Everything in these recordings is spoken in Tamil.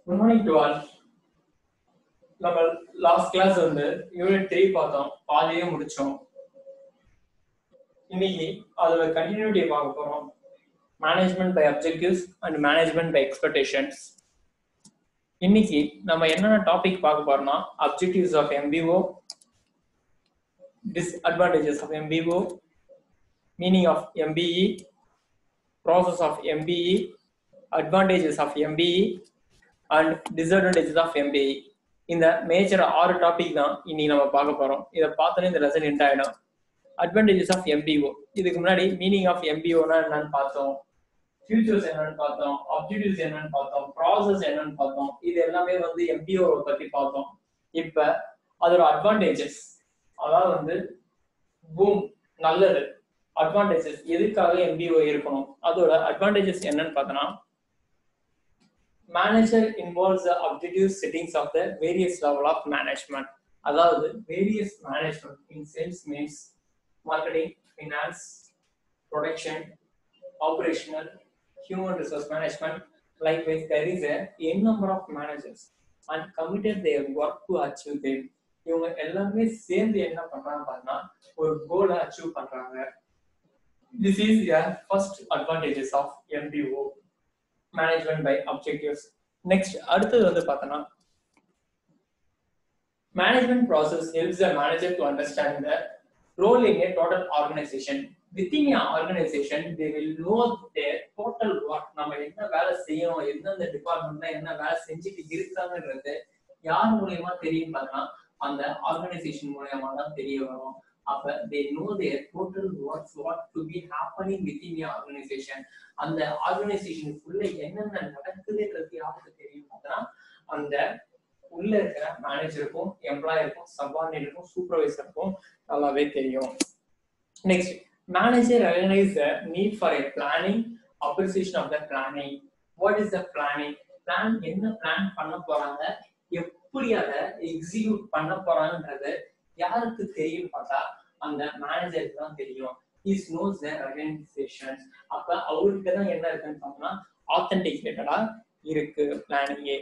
குட் மார்னிங் டு ஆல் நம்ம லாஸ்ட் கிளாஸ் வந்து யூனிட் த்ரீ பார்த்தோம் பாதியே முடிச்சோம் இன்னைக்கு அதோட கண்டினியூட்டி பார்க்க போறோம் management by objectives and management by expectations இன்னைக்கு நம்ம என்னென்ன டாபிக் பார்க்க போறோம்னா objectives of MBO disadvantages of MBO, meaning of MBE, process of MBE, advantages of MBE, and disadvantages of MBE. இந்த மேஜர் ஆறு டாபிக் தான் இன்னைக்கு நம்ம பார்க்க போறோம் இதை பார்த்தோன்னே இந்த லெசன் எண்ட் ஆயிடும் அட்வான்டேஜஸ் ஆஃப் எம்பிஓ இதுக்கு முன்னாடி மீனிங் ஆஃப் எம்பிஓனா என்னன்னு பார்த்தோம் ஃபியூச்சர்ஸ் என்னன்னு பார்த்தோம் அப்ஜெக்டிவ்ஸ் என்னன்னு பார்த்தோம் ப்ராசஸ் என்னன்னு பார்த்தோம் இது எல்லாமே வந்து எம்பிஓ பத்தி பார்த்தோம் இப்ப அதோட அட்வான்டேஜஸ் அதாவது வந்து பூம் நல்லது அட்வான்டேஜஸ் எதுக்காக எம்பிஓ இருக்கணும் அதோட அட்வான்டேஜஸ் என்னன்னு பார்த்தோம்னா manager involves the objective settings of the various level of management அதாவது various management in sales means marketing finance production operational human resource management likewise there is a number of managers and committed their work to achieve them இவங்க எல்லாருமே சேர்ந்து என்ன பண்றாங்க பார்த்தீங்கன்னா ஒரு கோலை அச்சீவ் பண்றாங்க this is first advantages of MBO management by objectives next அடுத்தது வந்து பார்த்தோன்னா management process helps the manager to understand the role in a total organisation within a organisation they will know their total work நம்ம என்ன வேலை செய்யணும் எந்தெந்த டிபார்ட்மெண்ட்ல என்ன வேலை செஞ்சுட்டு இருக்காங்கன்றது யார் மூலியமா தெரியும் பார்த்தா அந்த ஆர்கனைசேஷன் மூலியமா தான் தெரிய வரும் அப்ப they know their total works what to be happening within a organisation அந்த ஆர்கனைசேஷனுக்குள்ள என்னென்ன நடக்குதுன்றது யாருக்கு தெரியும் பார்த்தா அந்த உள்ள இருக்கிற மேனேஜருக்கும் எம்ப்ளாயருக்கும் சப்பார்டினேட்டுக்கும் சூப்பர்வைசருக்கும் நல்லாவே தெரியும் next manager recognise the need for a planning appreciation of the planning what is the planning plan என்ன பிளான் பண்ண போறாங்க எப்படி அதை எக்ஸிக்யூட் பண்ண போறாங்கன்றது யாருக்கு தெரியும் பார்த்தா அந்த மேனேஜருக்கு தான் தெரியும் இஸ் நோஸ் த ஆர்கனைசேஷன் அப்ப அவருக்கு தான் என்ன இருக்குன்னு பார்த்தோம்னா ஆத்தென்டிகேட்டடா இருக்கு பிளானிங்கே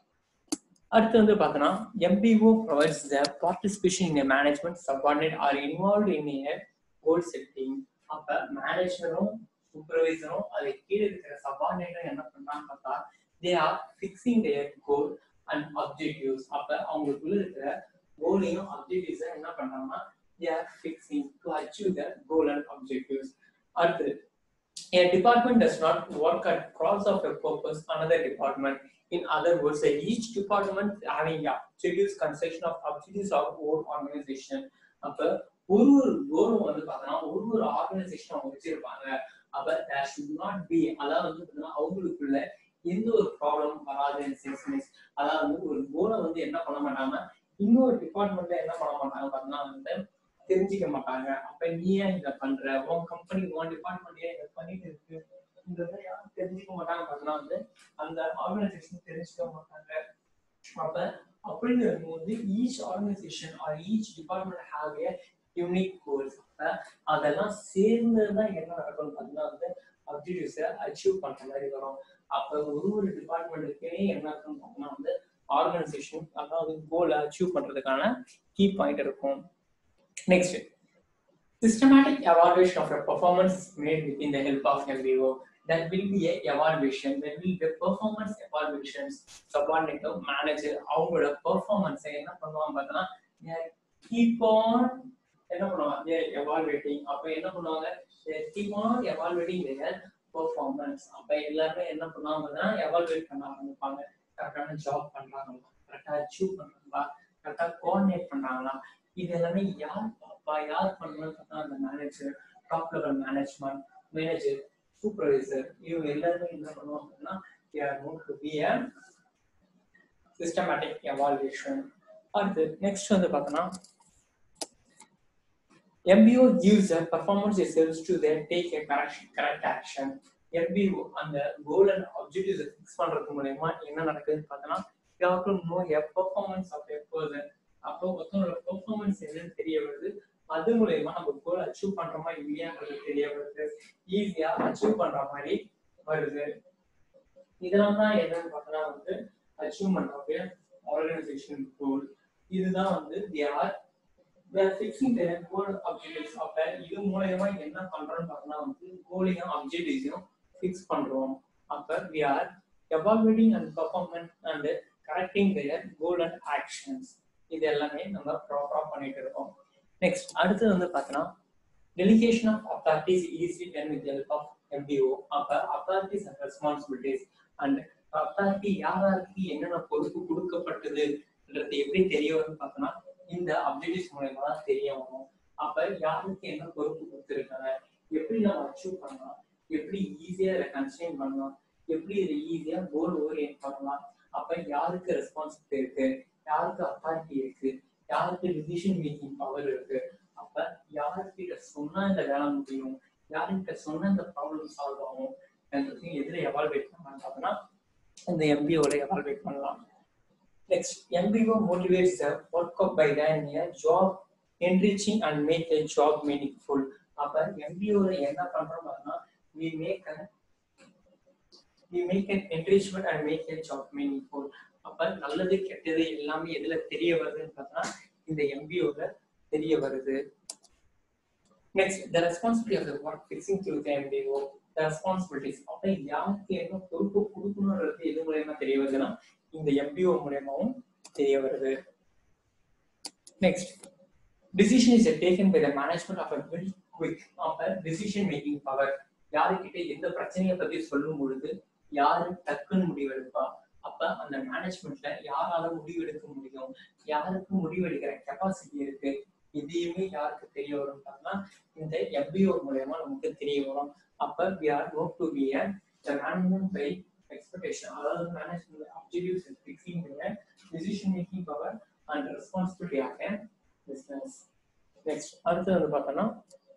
அடுத்து வந்து பார்த்தோம்னா MBO provides the participation in management subordinate are involve in a goal setting அப்ப மேனேஜரும் சூப்பர்வைசரும் அதை கீழே இருக்கிற சப்பார்டினேட்டும் என்ன பண்றாங்க பார்த்தா they are fixing their goal and objectives அப்ப அவங்களுக்குள்ள இருக்கிற கோலையும் அப்ஜெக்டிவ்ஸை என்ன பண்றாங்கன்னா they are fixing to achieve the goal and objectives அடுத்து A department does not work at cross of a purpose another department. In other words, each department having objectives consist of objectives of own organization. அப்ப ஒரு ஒரு கோலும் வந்து பார்த்தோம்னா ஒரு ஒரு ஆர்கனைசேஷன் அவங்க வச்சிருப்பாங்க அப்ப தேர் ஷுட் நாட் பி அதாவது வந்து பார்த்தீங்கன்னா அவங்களுக்குள்ள எந்த ஒரு ப்ராப்ளம் வராது சென்ஸ் மீன்ஸ் அதாவது வந்து ஒரு கோலை வந்து என்ன பண்ண மாட்டாங்க இன்னொரு டிபார்ட்மெண்ட்ல என்ன பண்ண மாட்டாங்க பார்த்தீங்கன்னா வந்து தெரிஞ்சுக்க மாட்டாங்க அப்ப நீ ஏன் இதை பண்ற உன் கம்பெனி உன் டிபார்ட்மெண்ட் ஏன் இதை பண்ணிட்டு இருக்கு இந்த மாதிரி யாரும் தெரிஞ்சுக்க மாட்டாங்க பார்த்தீங்கன்னா வந்து அந்த ஆர்கனைசேஷன் தெரிஞ்சுக்க மாட்டாங்க அப்ப அப்படின்னு இருக்கும்போது each organisation or each department have a unique goals அப்ப அதெல்லாம் சேர்ந்துதான் என்ன நடக்கும்னு பார்த்தீங்கன்னா வந்து அப்ஜெக்டிவ்ஸை அச்சீவ் பண்ற மாதிரி வரும் அப்ப ஒரு ஒரு டிபார்ட்மெண்ட்டுக்கே என்ன இருக்குன்னு பார்த்தீங்கன்னா வந்து ஆர்கனைசேஷன் அதாவது கோலை அச்சீவ் பண்றதுக்கான கீ பாயிண்ட் இருக்கும் next systematic evaluation of a performance is made within the help of MBO. There will be a evaluation. There will be performance evaluations. Subordinate manager அவங்களோட பெர்ஃபார்மன்ஸை என்ன பண்ணுவாங்க பார்த்தோன்னா கீப் ஆன் என்ன பண்ணுவாங்க தேர் எவால்வேட்டிங் அப்ப என்ன பண்ணுவாங்க keep on evaluating their performance அப்ப எல்லாருமே என்ன பண்ணுவாங்கன்னா எவால்வேட் பண்ண ஆரம்பிப்பாங்க கரெக்டான ஜாப் பண்றாங்களா கரெக்டா அச்சீவ் பண்றாங்களா கரெக்டா கோஆர்டினேட் பண்றாங்களா இது எல்லாமே யார் பாப்பா யார் பண்ணணும்னு பார்த்தா அந்த manager top level management manager supervisor இவங்க எல்லாருமே என்ன பண்ணுவாங்கன்னா are note to be a systematic evaluation அடுத்து நெக்ஸ்ட் வந்து பார்த்தோன்னா MBO gives a performance results to then take a correct, correct action. MBO அந்த கோல் அண்ட் அப்ஜெக்டிவ்ஸ் ஃபிக்ஸ் பண்றது மூலயமா என்ன நடக்குதுன்னு பார்த்தோன்னா you have to know a performance of a person அப்போ ஒருத்தவங்களோட பெர்ஃபார்மன்ஸ் என்னன்னு தெரிய வருது அது மூலயமா நம்ம கோல் அச்சீவ் பண்றோமா இல்லையான்றது தெரிய வருது ஈஸியா அச்சீவ் பண்ற மாதிரி வருது இதெல்லாம் தான் என்னன்னு பார்த்தோம்னா வந்து achievement of a organisation goal இதுதான் வந்து the are where fixing their goal objectives அப்ப இது மூலயமா என்ன பண்றோம்னு பார்த்தோம்னா வந்து கோலையும் அப்ஜெக்டிவ்ஸையும் ஃபிக்ஸ் பண்றோம் அப்ப we are evaluating and performance and correcting their goal and actions இது எல்லாமே நம்ம ப்ராப்பரா பண்ணிட்டு இருக்கோம் நெக்ஸ்ட் அடுத்தது வந்து பார்த்தோன்னா delegation of authorities easy done with help of MBO அப்ப authorities and responsibilities and authority யார் யாருக்கு என்னென்ன பொறுப்பு கொடுக்கப்பட்டதுன்றது எப்படி தெரிய வரும்னு பார்த்தோம்னா இந்த அப்ஜெக்டிவ்ஸ் மூலயமா தான் தெரிய வரும் அப்ப யாருக்கு என்ன பொறுப்பு கொடுத்துருக்காங்க எப்படி நம்ம அச்சீவ் பண்ணலாம் எப்படி ஈஸியா இதை கன்ஸ்டைன் பண்ணலாம் எப்படி இதை ஈஸியா கோல் ஓரியன்ட் பண்ணலாம் அப்ப யாருக்கு ரெஸ்பான்சிபிலிட்டி இருக்கு யாருக்கு அத்தாரிட்டி இருக்கு யாருக்கு டிசிஷன் மேக்கிங் பவர் இருக்கு அப்ப யாருக்கிட்ட சொன்னா இந்த வேலை முடியும் யாருக்கிட்ட சொன்னா இந்த ப்ராப்ளம் சால்வ் ஆகும் என்றதையும் எதுல எவால்வேட் பண்ணலாம் பார்த்தோம்னா இந்த எம்பிஓல எவால்வேட் பண்ணலாம் next MBO motivates the work up by then job enriching and make a job meaningful அப்ப எம்பிஓல என்ன பண்றோம் பார்த்தோம்னா we make a we make an enrichment and make a job meaningful அப்ப நல்லது கெட்டது எல்லாமே எதுல தெரிய வருதுன்னு பார்த்தா இந்த எம்பிஓல தெரிய வருது next the responsibility of the work fixing through the MBO the responsibilities அப்ப யாருக்கு என்ன பொறுப்பு கொடுக்கணுன்றது எது மூலயமா தெரிய வருதுன்னா இந்த எம்பிஓ மூலயமாவும் தெரிய வருது next decision is taken by the management of a very quick of a decision making power யாருக்கிட்ட எந்த பிரச்சனையை பத்தி சொல்லும் பொழுது யாரு டக்குன்னு முடிவெடுப்பா அப்ப அந்த மேனேஜ்மெண்ட்ல யாரால முடிவெடுக்க முடியும் யாருக்கு முடிவெடுக்கிற கெப்பாசிட்டி இருக்கு இதையுமே யாருக்கு தெரிய வரும் இந்த எம்பிஓ மூலயமா நமக்கு தெரிய வரும் அப்ப we are note to be the management by expectation அதாவது management objectives fixing decision making power and responsibility ஆக பிஸ்னஸ் நெக்ஸ்ட் அடுத்து வந்து பார்த்தோம்னா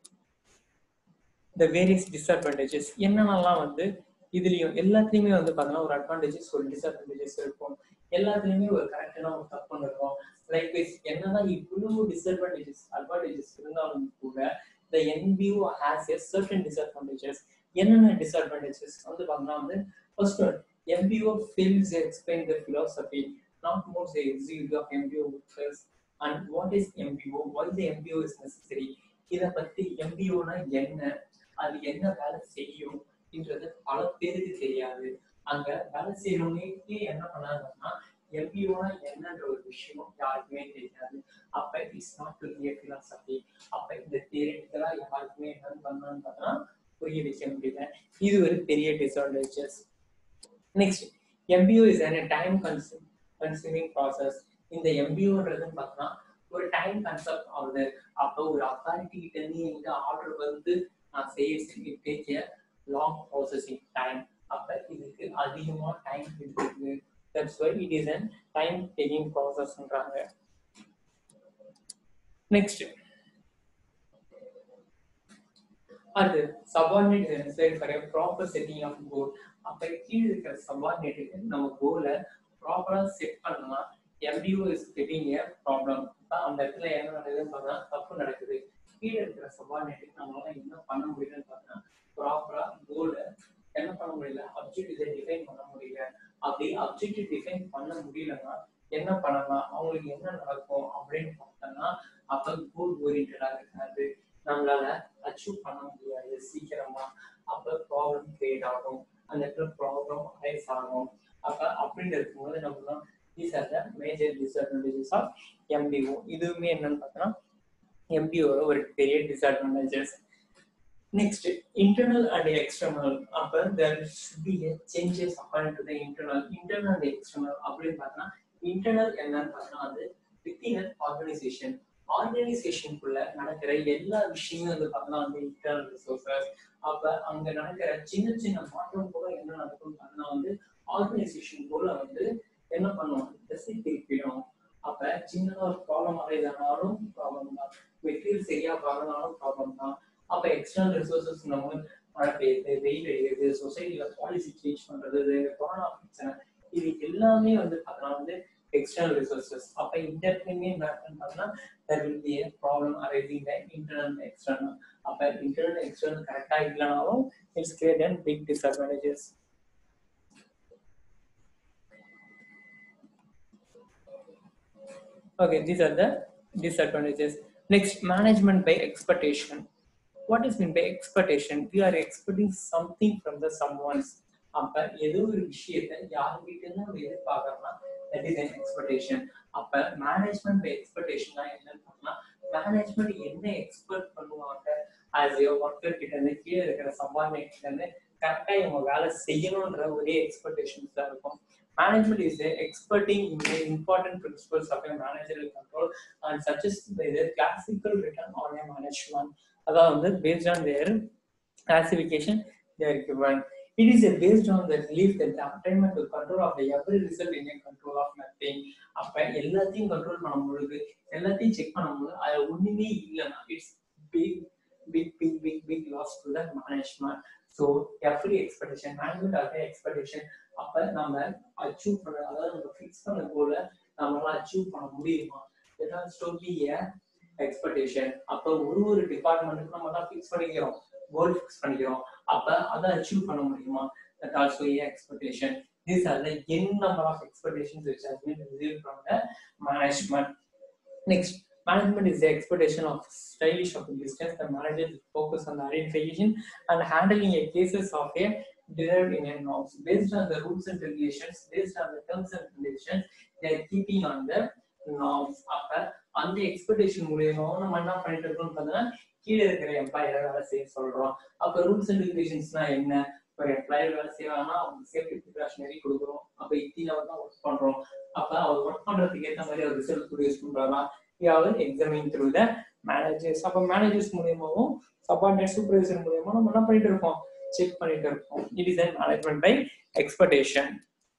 இந்த வேரியஸ் டிஸ்அட்வான்டேஜஸ் என்னென்னலாம் வந்து இதுலயும் எல்லாத்துலயுமே வந்து பார்த்தோம்னா ஒரு அட்வான்டேஜஸ் ஒரு டிஸ்அட்வான்டேஜஸ் இருக்கும் எல்லாத்துலயுமே ஒரு கரெக்டான ஒரு தப்பு இருக்கும் லைக் வைஸ் என்னதான் இவ்வளவு டிஸ்அட்வான்டேஜஸ் அட்வான்டேஜஸ் இருந்தாலும் கூட இந்த MBO has a certain disadvantages என்னென்ன டிஸ்அட்வான்டேஜஸ் வந்து பார்த்தோம்னா வந்து first one MBO fails explain the philosophy not more the executive of MBO workers and what is MBO, why the MBO is necessary. இத பத்தி MBOனா என்ன அது என்ன வேலை செய்யும் என்றது பல பேருக்கு தெரியாது அங்க வேலை செய்யறவங்க என்ன பண்ணாங்கன்னா எம்பிஓனா என்னன்ற ஒரு விஷயம் யாருக்குமே தெரியாது அப்ப it's not to be philosophy அப்ப இந்த தியரிட்டிக்கலா யாருக்குமே என்னன்னு பண்ணான்னு பார்த்தா புரிய வைக்க முடியல இது ஒரு பெரிய disadvantages next MBO is an time consume consuming process இந்த எம்பிஓன்றதுன்னு பார்த்தோம்னா ஒரு டைம் கன்செப்ட் ஆகுது அப்போ ஒரு அத்தாரிட்டி கிட்ட இருந்து எங்க ஆர்டர் வந்து நான் செய்ய டேக் லாங் ப்ராசஸிங் டைம் அப்ப இதுக்கு அதிகமா டைம் எடுத்துக்குது that's why it is an time taking ப்ராசஸ்ன்றாங்க நெக்ஸ்ட் அது subordinate necessary for a proper setting of goal அப்ப கீழே இருக்கிற சபார்டினேட்டுக்கு நம்ம கோலை ப்ராப்பரா செட் பண்ணலாம் MBO is getting a problem அந்த இடத்துல என்ன நடக்குதுன்னு பார்த்தா தப்பு நடக்குது கீழே இருக்கிற சபார்டினேட்டுக்கு நம்மளால என்ன பண்ண முடியலன்னு பார்த்தா ப்ராப்பரா கோலை என்ன பண்ண முடியல அப்ஜெக்டிவ் டிஃபைன் பண்ண முடியல அப்படி அப்ஜெக்டிவ் டிஃபைன் பண்ண முடியலன்னா என்ன பண்ணலாம் அவங்களுக்கு என்ன நடக்கும் அப்படின்னு பார்த்தோம்னா அப்ப கோல் ஓரியன்டா இருக்காது நம்மளால அச்சீவ் பண்ண முடியாது சீக்கிரமா அப்ப ப்ராப்ளம் கிரியேட் ஆகும் அந்த இடத்துல ப்ராப்ளம் ரைஸ் ஆகும் அப்ப அப்படின்னு இருக்கும்போது நம்ம these are the major disadvantages of MBO இதுவுமே என்னன்னு பார்த்தோம்னா எம்பிஓட ஒரு பெரிய disadvantages next internal and external அப்ப there should be changes according to the internal internal and external அப்படின்னு பார்த்தோம்னா இன்டர்னல் என்னன்னு பார்த்தோம்னா அது வித்தின் அன் ஆர்கனைசேஷன் ஆர்கனைசேஷனுக்குள்ள நடக்கிற எல்லா விஷயமும் வந்து பார்த்தோம்னா வந்து இன்டர்னல் ரிசோர்சஸ் அப்ப அங்க நடக்கிற சின்ன சின்ன மாற்றம் கூட என்ன நடக்கும்னு பார்த்தோம்னா வந்து ஆர்கனைசேஷன் கூட வந்து என்ன பண்ணுவோம் திசை திருப்பிடும் அப்ப சின்னதா ஒரு ப்ராப்ளம் அடையதானாலும் ப்ராப்ளம் தான் மெட்டீரியல் சரியா வரனாலும் ப்ராப்ளம் தான் அப்ப எக்ஸ்டர்னல் ரிசோர்சஸ் நம்ம மழை பெய்யுது வெயில் அடிக்கிறது சொசைட்டில பாலிசி சேஞ்ச் பண்றது கொரோனா பிரச்சனை இது எல்லாமே வந்து பார்த்தோம்னா வந்து external resources. அப்ப இந்த இடத்துலயுமே என்ன இருக்குன்னு பார்த்தோம்னா there will be a problem arising the internal and external. அப்ப internal external கரெக்டா இல்லைனாலும் it's create and big disadvantages Okay, these are the disadvantages. Next, management by expectation. What is meant by expectation? We are expecting something from the someone's. அப்ப ஏதோ ஒரு விஷயத்த யாருக்கிட்ட இருந்து நம்ம எதிர்பார்க்கறோம்னா தட் இஸ் an எக்ஸ்பெக்டேஷன் அப்ப மேனேஜ்மெண்ட் பை எக்ஸ்பெக்டேஷன் என்னன்னு பார்த்தோம்னா மேனேஜ்மெண்ட் என்ன எக்ஸ்பெக்ட் பண்ணுவாங்க ஆஸ் ஏ ஒர்க்கர் கிட்ட இருந்து கீழே இருக்கிற சம்பாதின கிட்ட இருந்து கரெக்டா இவங்க வேலை செய்யணும்ன்ற ஒரே எக்ஸ்பெக்டேஷன்ஸ் தான் இருக்கும் Management is the experting in the important principles of a managerial control and suggested by the classical written on a management. அதாவது வந்து based on their classification they are given. It is a based on the belief that the attainment to control of the every result in a control of nothing. அப்ப எல்லாத்தையும் கண்ட்ரோல் பண்ணும்பொழுது எல்லாத்தையும் செக் பண்ணும்போது அது ஒண்ணுமே இல்லைன்னா it's big big big big big loss to the management so every expectation management of expectation அப்ப நம்ம அச்சீவ் பண்ண அதாவது நம்ம ஃபிக்ஸ் பண்ண கோல நம்மளால அச்சீவ் பண்ண முடியுமா இதான் ஸ்டோரி எக்ஸ்பெக்டேஷன் அப்ப ஒரு ஒரு டிபார்ட்மெண்ட்டுக்கு நம்ம தான் ஃபிக்ஸ் பண்ணிக்கிறோம் கோல் ஃபிக்ஸ் பண்ணிக்கிறோம் அப்ப அதை அச்சீவ் பண்ண முடியுமா that also a expectation these are the n number of expectations which has been received from the management next management is the expectation of stylish of business the manager focus on the identification and handling a cases of a derived in a norms based on the rules and regulations based on the terms and conditions they are keeping on the norms அப்ப அந்த எக்ஸ்பெக்டேஷன் மூலியமா நம்ம என்ன பண்ணிட்டு இருக்கோம்னு பார்த்தீங்கன்னா கீழே இருக்கிற எம்ப்ளாயரை வேலை செய்ய சொல்றோம் அப்ப ரூல்ஸ் அண்ட் ரெகுலேஷன்ஸ்னா என்ன ஒரு எம்ப்ளாயர் வேலை செய்வாங்கன்னா அவங்க சேஃப்டி ப்ரிகாஷனரி கொடுக்குறோம் அப்ப இத்தனை அவர் தான் ஒர்க் பண்றோம் அப்ப அவர் ஒர்க் பண்றதுக்கு ஏற்ற மாதிரி அவர் ரிசல்ட் ப்ரொடியூஸ் பண்றாரா அவர் எக்ஸாமின் த்ரூ த மேனேஜர்ஸ் அப்ப மேனேஜர்ஸ் மூலியமாவும் சப்பார்டினேட் சூப்பர்வைசர் மூலியமா நம்ம என்ன பண்ணிட்டு இருக்கோம் செக் பண்ணிட்டு இருக்கோம் it is management by expectation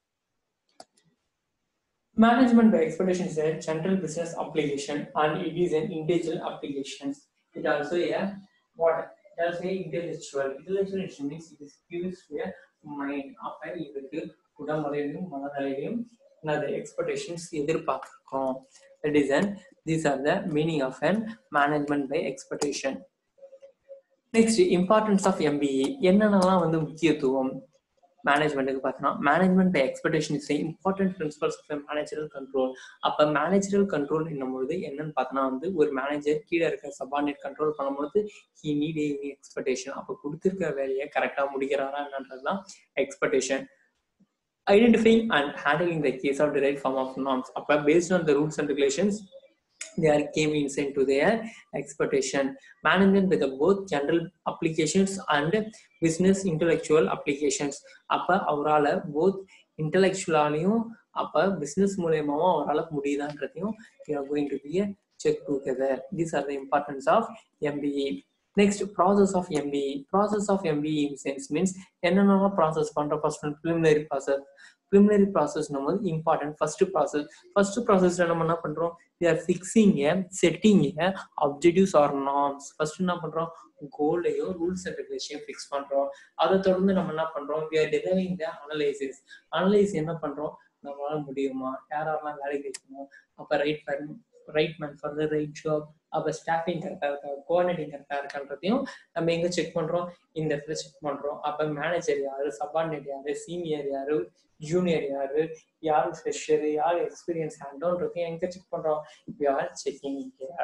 Management by expectation is a general business application and it is an individual application. It also a what? It also a intellectual. Intellectual means it is gives to a mind. அப்ப இதுக்கு உடம்பலையும் மனதலையும் அந்த எக்ஸ்பெக்டேஷன்ஸ் எதிர்பார்க்கிறோம் that is an these are the meaning of an management by expectation next importance of MBA என்னென்னலாம் வந்து முக்கியத்துவம் மேனேஜ்மெண்ட்டுக்கு பார்த்தோம்னா management by expectation is important principles of managerial control அப்போ மேனேஜரல் கண்ட்ரோல் என்னும்போது என்னன்னு பார்த்தோம்னா வந்து ஒரு மேனேஜர் கீழே இருக்க சபார்டினேட் கண்ட்ரோல் பண்ணும்போது ஹி நீட் ஏ எக்ஸ்பெக்டேஷன் அப்போ கொடுத்துருக்க வேலையை கரெக்டாக முடிக்கிறாரா என்னன்றது தான் expectation identifying and handling the case of derived form of norms அப்ப based on the rules and regulations they are came inside to their expectation management with the both general applications and business intellectual applications அப்ப அவரால both intellectualaலையும் அப்ப business மூலியமாவும் அவரால முடியுதான்றதையும் we are going to be a check together these are the importance of MBE next process of MBE process of MBE in sense means என்னென்னலாம் ப்ராசஸ் பண்றோம் first preliminary process preliminary process நம்ம இம்பார்ட்டன்ட் ஃபர்ஸ்ட் ப்ராசஸ் ஃபர்ஸ்ட் ப்ராசஸ்ல நம்ம என்ன பண்றோம் we are fixing a setting a objectives or norms first என்ன பண்றோம் கோலையும் ரூல்ஸ் அண்ட் ரெகுலேஷன் ஃபிக்ஸ் பண்றோம் அதை தொடர்ந்து நம்ம என்ன பண்றோம் we are deriving the analysis analyse என்ன பண்றோம் நம்மளால முடியுமா யாரெல்லாம் வேலைக்கு வைக்கணும் அப்ப right right man for the right job அப்ப ஸ்டாஃபிங் கரெக்டா இருக்கா கோஆர்டினேட்டிங் கரெக்டா இருக்கான்றதையும் நம்ம எங்க செக் பண்றோம் இந்த இடத்துல செக் பண்றோம் அப்ப மேனேஜர் யாரு சபார்டினேட் யாரு சீனியர் யாரு ஜூனியர் யாரு யாரு ஃப்ரெஷர் யாரு எக்ஸ்பீரியன்ஸ் ஹேண்டோன்றதையும் எங்க செக் பண்றோம் வி ஆர் செக்கிங்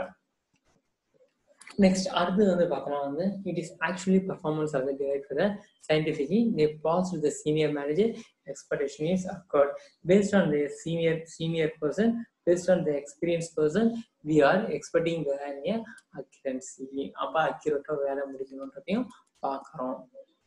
நெக்ஸ்ட் அடுத்து வந்து பார்த்தோம்னா வந்து it is actually performance of the director scientifically they pass to the senior manager expectation is accord based on the senior senior person based on the experienced person we are expecting the accuracy அப்ப அக்யூரேட்டா வேலை முடிக்கணுன்றதையும் பார்க்கறோம்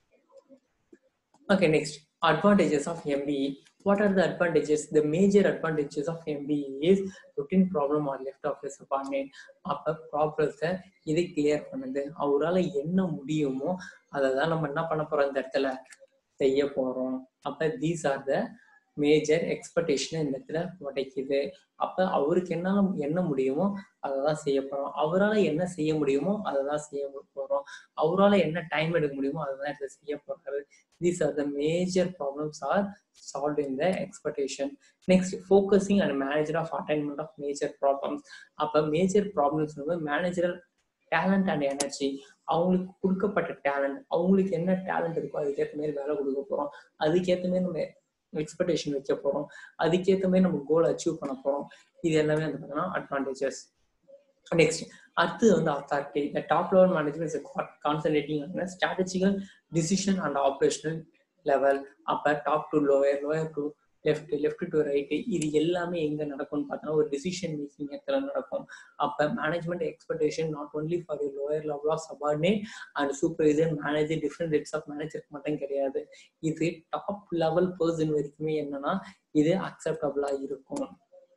okay next advantages of MBE what are the advantages the major advantages of MBE is routine problem or left of a subordinate அப்ப ப்ராப்ளத்தை இது கிளியர் பண்ணுது அவரால் என்ன முடியுமோ அதை தான் நம்ம என்ன பண்ண போறோம் இந்த இடத்துல செய்ய போறோம் அப்ப these are the major expectation இந்த இடத்துல உடைக்குது அப்ப அவருக்கு என்ன என்ன முடியுமோ அதை தான் செய்ய போறோம் அவரால் என்ன செய்ய முடியுமோ அதை தான் செய்ய போறோம் அவரால் என்ன டைம் எடுக்க முடியுமோ அதை தான் இடத்துல செய்ய போறாரு these are the major problems are solve in the expectation next focusing and manager of attainment of major problems அப்ப மேஜர் ப்ராப்ளம்ஸ் வந்து மேனேஜரல் டேலண்ட் அண்ட் எனர்ஜி அவங்களுக்கு கொடுக்கப்பட்ட டேலண்ட் அவங்களுக்கு என்ன டேலண்ட் இருக்கோ அதுக்கேற்ற மாதிரி வேலை கொடுக்க போறோம் அதுக்கேற்ற மாதிரி நம்ம எக்ஸ்பெக்டேஷன் வைக்க போறோம் அதுக்கேற்ற மாதிரி நம்ம கோல் அச்சீவ் பண்ண போறோம் இது எல்லாமே வந்து பார்த்தீங்கன்னா அட்வான்டேஜஸ் நெக்ஸ்ட் அடுத்தது வந்து authority the top level management is concentrating on strategical decision and operational level அப்ப top to lower lower to left left to right இது எல்லாமே எங்க நடக்கும்னு பார்த்தோன்னா ஒரு டிசிஷன் மேக்கிங் இடத்துல நடக்கும் அப்ப management expectation not only for lower level of subordinate and supervisor manager different rates of மேனேஜருக்கு மட்டும் கிடையாது இது டாப் லெவல் பர்சன் வரைக்குமே என்னன்னா இது அக்செப்டபிளா இருக்கும்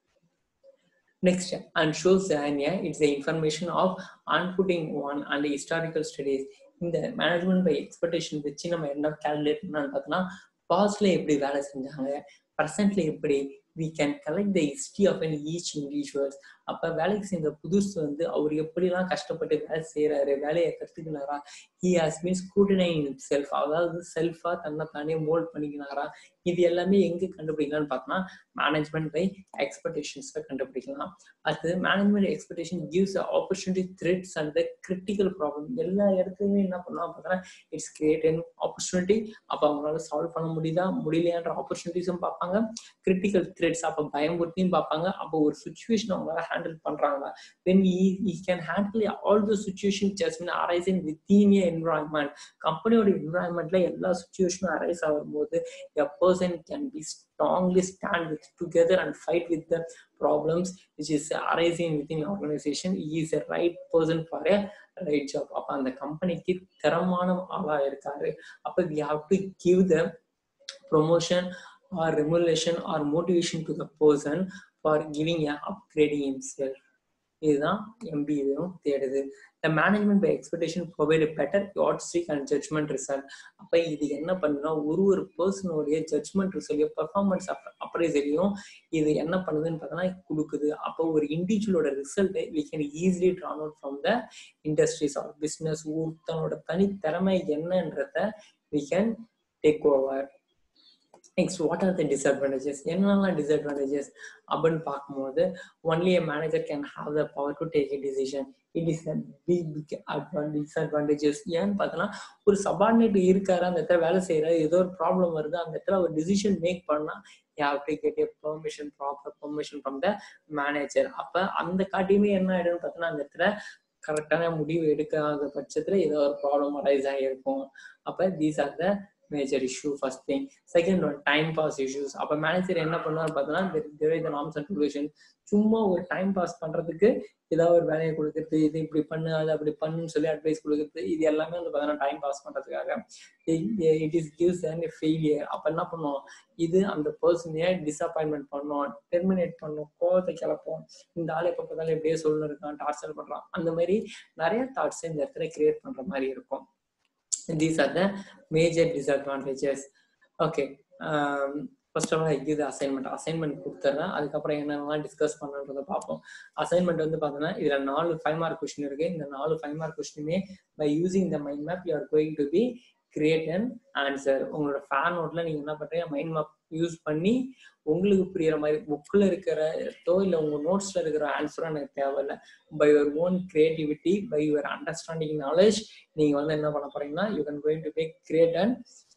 Next, and shows the area, it's the information of unputting one and historical studies. இந்த மேனேஜ்மெண்ட் பை எக்ஸ்பெக்டேஷன் வச்சு நம்ம என்ன கேல்குலேட் பண்ணான்னு பார்த்தோம்னா பாஸ்ட்ல எப்படி வேலை செஞ்சாங்க ப்ரெசென்ட்ல எப்படி we can collect the history of an each individuals அப்ப வேலைக்கு சேர்ந்த புதுசு வந்து அவர் எப்படிலாம் கஷ்டப்பட்டு வேலை செய்யறாரு வேலையை கத்துக்கினாரா he has mean scrutinise self அதாவது செல்ஃபா தன்னை தானே மோல்ட் பண்ணிக்கினாரா இது எல்லாமே எங்க கண்டுபிடிக்கலாம்னு பார்த்தோம்னா மேனேஜ்மெண்ட் பை எக்ஸ்பெக்டேஷன்ஸ்ல கண்டுபிடிக்கலாம் அடுத்தது management expectation gives opportunity threats and the critical problem எல்லா இடத்துலையுமே என்ன பண்ணலாம் பார்த்தோம்னா இட்ஸ் கிரியேட் அன் ஆப்பர்ச்சுனிட்டி அப்போ அவங்களால சால்வ் பண்ண முடியுதா முடியலையான்ற ஆப்பர்ச்சுனிட்டிஸும் பார்ப்பாங்க கிரிட்டிக்கல் த்ரெட்ஸ் அப்போ பயமுறுத்தியும் பார்ப்பாங்க அப்போ ஒரு சுச்சுவேஷன் அவங்களால ஹேண்டில் பண்றாங்களா then he can handle all the situation just arising within a environment கம்பெனியோட என்வரான்மெண்ட்ல எல்லா சுச்சுவேஷனும் அரைஸ் ஆகும்போது a person can be strongly stand with together and fight with the problems which is arising within your organization he is a right person for a right job அப்ப அந்த கம்பெனிக்கு தரமான ஆளா இருக்காரு அப்ப we have to give the promotion or remuneration or motivation to the person for giving a upgrading himself இதுதான் எம்பிஏவும் தேடுது the management by expectation provide better yardstick and judgement result அப்போ இது என்ன பண்ணுன்னா ஒரு ஒரு பர்சனுடைய ஜட்மெண்ட் ரிசல்ட்டையும் பர்ஃபார்மன்ஸ் அப்ரைசலையும் இது என்ன பண்ணுதுன்னு பார்த்தோன்னா கொடுக்குது அப்போ ஒரு இண்டிவிஜுவலோட ரிசல்ட்டை we can easily drawn out from the industries or business ஒருத்தனோட தனித்திறமை என்னன்றத we can take over next what are the disadvantages என்னெல்லாம் டிஸ்அட்வான்டேஜஸ் அப்படின்னு பார்க்கும்போது only a manager can have the power to take a decision it is a big big advantage disadvantages ஏன்னு பார்த்தோன்னா ஒரு சபார்டினேட் இருக்காரு அந்த இடத்துல வேலை செய்யறாரு ஏதோ ஒரு ப்ராப்ளம் வருது அந்த இடத்துல ஒரு டிசிஷன் மேக் பண்ணா you have to get a permission proper permission from the manager அப்ப அந்த காட்டியுமே என்ன ஆயிடும்னு பார்த்தோன்னா அந்த இடத்துல கரெக்டான முடிவு எடுக்காத பட்சத்துல ஏதோ ஒரு ப்ராப்ளம் அரைஸ் ஆகிருக்கும் அப்ப these are the major issue first thing second one time pass issues அப்போ மேனேஜர் என்ன பண்ணுவார் பார்த்தோன்னா நாம்ஸ் அண்ட் ரெகுலேஷன் சும்மா ஒரு டைம் பாஸ் பண்றதுக்கு ஏதாவது ஒரு வேலையை கொடுக்கறது இது இப்படி பண்ணு அது அப்படி பண்ணுன்னு சொல்லி அட்வைஸ் கொடுக்கறது இது எல்லாமே வந்து பார்த்தீங்கன்னா டைம் பாஸ் பண்றதுக்காக it is gives and failure அப்போ என்ன பண்ணுவோம் இது அந்த பர்சனையே டிசப்பாயின்மெண்ட் பண்ணும் டெர்மினேட் பண்ணும் கோவத்தை கிளப்போம் இந்த ஆள் எப்போ பார்த்தாலும் எப்படியே சொல்லணும் இருக்கான் டார்ச்சர் பண்றான் அந்த மாதிரி நிறைய தாட்ஸ் இந்த இடத்துல கிரியேட் பண்ற மாதிரி இருக்கும் these are the major disadvantages okay um, first of all இது அசைன்மெண்ட் அசைன்மெண்ட் கொடுத்துட்றேன் அதுக்கப்புறம் என்னென்னலாம் டிஸ்கஸ் பண்ணுன்றதை பார்ப்போம் அசைன்மெண்ட் வந்து பார்த்தோன்னா இதில் நாலு ஃபைவ் மார்க் கொஸ்டின் இருக்கு இந்த நாலு ஃபைவ் மார்க் கொஸ்டினுமே by using the mind map you are going to be create and answer உங்களோட ஃபேன் நோட்ல நீங்க என்ன பண்றீங்க மைண்ட் மேப் யூஸ் பண்ணி உங்களுக்கு புரியுற மாதிரி புக்கில் இருக்கிறதோ இல்லை உங்க நோட்ஸ்ல இருக்கிற ஆன்சரும் எனக்கு தேவையில்லை by your own creativity by your understanding knowledge நீங்க வந்து என்ன பண்ண போறீங்கன்னா you can going to be create and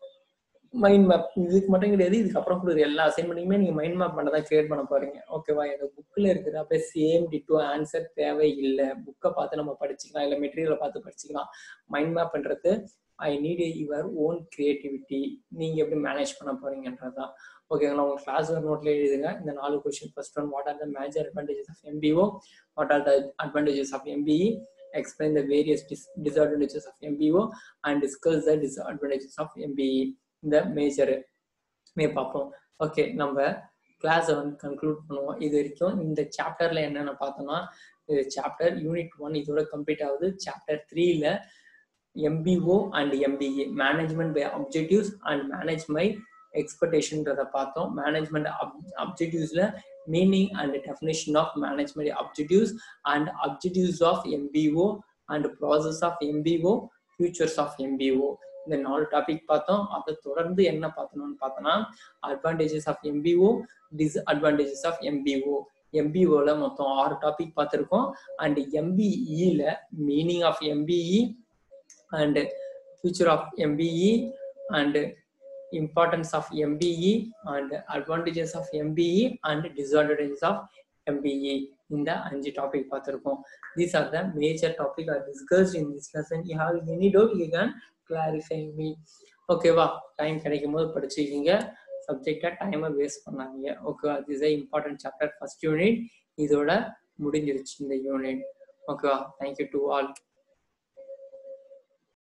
mind map இதுக்கு மட்டும் கிடையாது இதுக்கப்புறம் கொடுக்குற எல்லா அசைன்மெண்ட்டுமே நீங்க மைண்ட் மேப் பண்ண தான் கிரியேட் பண்ண போறீங்க ஓகேவா இந்த புக்ல இருக்கிற அப்படியே சேம் டிட்டோ ஆன்சர் தேவையில்லை புக்கை பார்த்து நம்ம படிச்சுக்கலாம் இல்லை மெட்டீரியலை பார்த்து படிச்சுக்கலாம் மைண்ட் மேப் பண்றது I need your own creativity நீங்க எப்படி மேனேஜ் பண்ண போறீங்கன்றதுதான் ஓகேங்களா உங்க கிளாஸ் நோட்ல எழுதுங்க இந்த நாலு question first one what are the major advantages of MBO what are the advantages of MBE explain the various dis- disadvantages of MBO and discuss the disadvantages of MBE இந்த மேஜர் மே பார்ப்போம் ஓகே நம்ம கிளாஸை வந்து கன்க்ளூட் பண்ணுவோம் இது வரைக்கும் இந்த சாப்டர்ல என்னென்ன பார்த்தோம்னா இது சாப்டர் யூனிட் ஒன் இதோட கம்ப்ளீட் ஆகுது சாப்டர் த்ரீல MBO and MBA management by objectives and manage my எக்ஸ்பெக்டேஷன்றதை பார்த்தோம் மேனேஜ்மெண்ட் அப்ஜெக்டிவ்ஸ்ல meaning and definition of management objectives and objectives of MBO and process of MBO futures of MBO இந்த நாலு டாபிக் பார்த்தோம் அதை தொடர்ந்து என்ன பார்த்தோம்னு பார்த்தோம்னா advantages of MBO disadvantages of MBO எம்பிஓல மொத்தம் ஆறு டாபிக் பார்த்துருக்கோம் அண்ட் எம்பிஇல meaning of MBE and future of MBE and importance of MBE and advantages of MBE and disadvantages of MBE இந்த அஞ்சு டாபிக் பார்த்துருக்கோம் these are the major topic are discussed in this lesson you have any doubt you can clarify me ஓகேவா டைம் கிடைக்கும் போது படிச்சுக்கிங்க சப்ஜெக்டா டைமை வேஸ்ட் பண்ணாதீங்க ஓகேவா this a important chapter first unit இதோட முடிஞ்சிருச்சு இந்த யூனிட் ஓகேவா தேங்க்யூ டு ஆல்